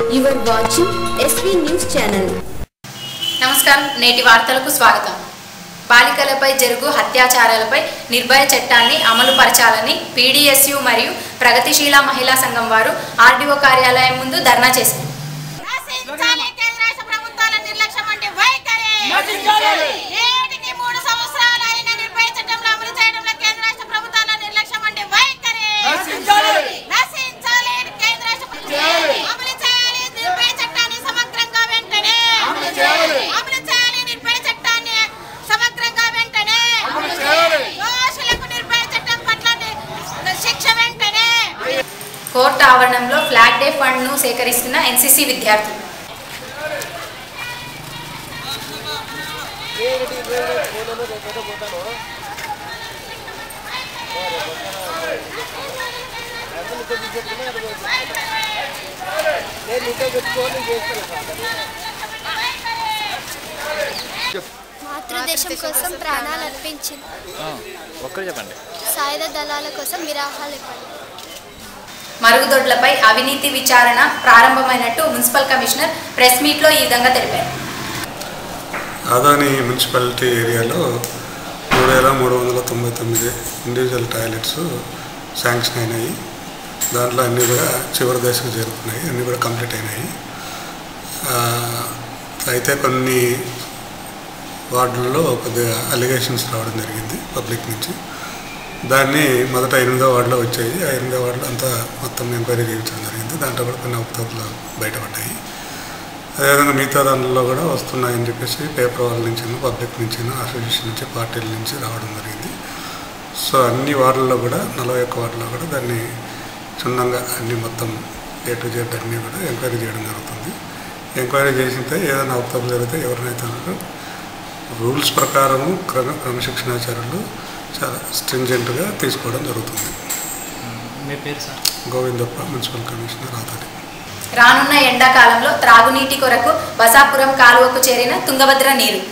You are watching SV News Channel. నమస్కారం నేటి వార్తలకు స్వాగతం బాలికలపై జరుగు అత్యాచారాలపై నిర్భయ చట్టాన్ని అమలు పరచాలని పీడీఎస్యు మరియు ప్రగతిశీల మహిళా సంఘం వారు ఆర్డీఓ కార్యాలయం ముందు ధర్నా చేశారు నశించాలి కేంద్ర రాష్ట్ర ప్రభుత్వాల నిర్లక్ష్యం అంటే వైఖరి నేటికి మూడు సంవత్సరాలు అయిన నిర్భయ చట్టంలో అమలు చేయడంలో కేంద్ర రాష్ట్ర ప్రభుత్వాల నిర్లక్ష్యం అంటే వైఖరి నశించాలి కేంద్ర రాష్ట్ర ప్రభుత్వాలు అమలు చేయాలి నిర్భయ చట్టాన్ని సమగ్రంగా వెంటనే అమలు చేయాలి నిర్భయ చట్టాన్ని సమగ్రంగా వెంటనే దోషులకు నిర్భయ చట్టం పట్ల ని- శిక్ష వెంటనే కోర్టు ఆవరణంలో ఫ్లాగ్ డే ఫండ్ను సేకరిస్తున్న ఎన్సీసీ విద్యార్థులు మాతృదేశం కోసం ప్రాణాలు అర్పించింది ఒక్కరు చెప్పండి సాయుధ దళాల కోసం విరాహాలు ఇవ్వండి మరుగుదొడ్లపై అవినీతి విచారణ ప్రారంభమైనట్టు మున్సిపల్ కమిషనర్ ప్రెస్ మీట్లో ఈ విధంగా తెలిపారు ఆదాని మున్సిపాలిటీ ఏరియాలో మూడు వేల మూడు వందల తొంభై తొమ్మిది ఇండివిజువల్ టాయిలెట్స్ శాంక్షన్ అయినాయి దాంట్లో అన్నీ కూడా చివరి దశకు చేరుకున్నాయి అన్నీ కూడా కంప్లీట్ అయినాయి ఆ, అయితే కొన్ని వార్డుల్లో కొద్దిగా అలిగేషన్స్ రావడం జరిగింది పబ్లిక్ నుంచి దాన్ని మొదట ఎనిమిదో వార్డులో వచ్చాయి ఆ ఎనిమిదో వార్డులో అంతా మొత్తం ఎంక్వైరీ చేయించడం జరిగింది దాంట్లో కూడా కొన్ని అవకతవకలు బయటపడ్డాయి అదేవిధంగా మిగతా దానిలో కూడా వస్తున్నాయని చెప్పేసి పేపర్ వాళ్ళ నుంచి పబ్లిక్ నుంచి అసోసియేషన్ నుంచి పార్టీల నుంచి రావడం జరిగింది సో అన్ని వార్డుల్లో కూడా నలభై ఒక్క వార్డులో కూడా దాన్ని క్షుణ్ణంగా అన్ని మొత్తం ఏ టు జెడ్ అన్నీ కూడా ఎంక్వైరీ చేయడం జరుగుతుంది ఎంక్వైరీ చేసితే ఏదైనా అవకతవకలు జరిగితే ఎవరినైతే ఉన్నారో రూల్స్ ప్రకారము క్రమ క్రమశిక్షణాచారాలు చాలా స్ట్రింజెంట్గా తీసుకోవడం జరుగుతుంది మీ పేరు సార్ గోవిందప్ప మున్సిపల్ కమిషనర్ ఆధారి రానున్న ఎండాకాలంలో త్రాగునీటి కొరకు బసాపురం కాలువకు చేరిన తుంగభద్ర నీరు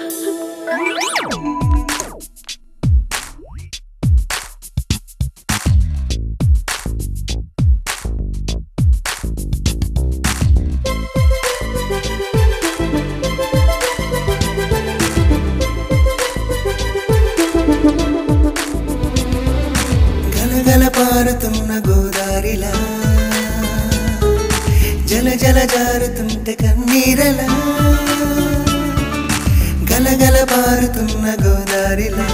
గలగల పారుతున్న గోదారిలా జల జల జారుతుంటే కన్నీరలా గలగల పారుతున్న గోదారిలా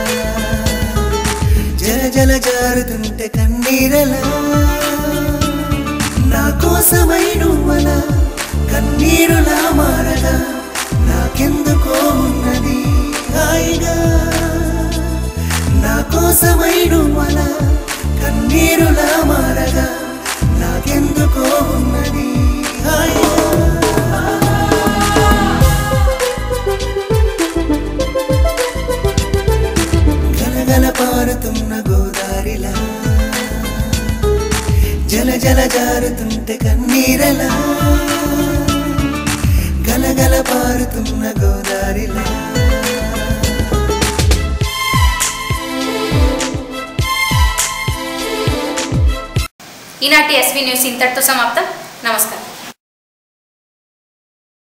జల జల జారుతుంటే కన్నీరలా నా కోసమై నువ్వలా కన్నీరులా మారగా నాకెందుకో ఉన్నది హాయిగా నా కోసమై నువ్వలా కన్నీరులా మారగా నాకెందుకో ఉన్నది హాయిగా గలగల పారుతున్న గోదారిలా జల జల జారుతుంటే కన్నీరలా గలగల పారుతున్న గోదారిలా ఈనాటి ఎస్వీ న్యూస్ ఇంతటితో సమాప్తం నమస్కారం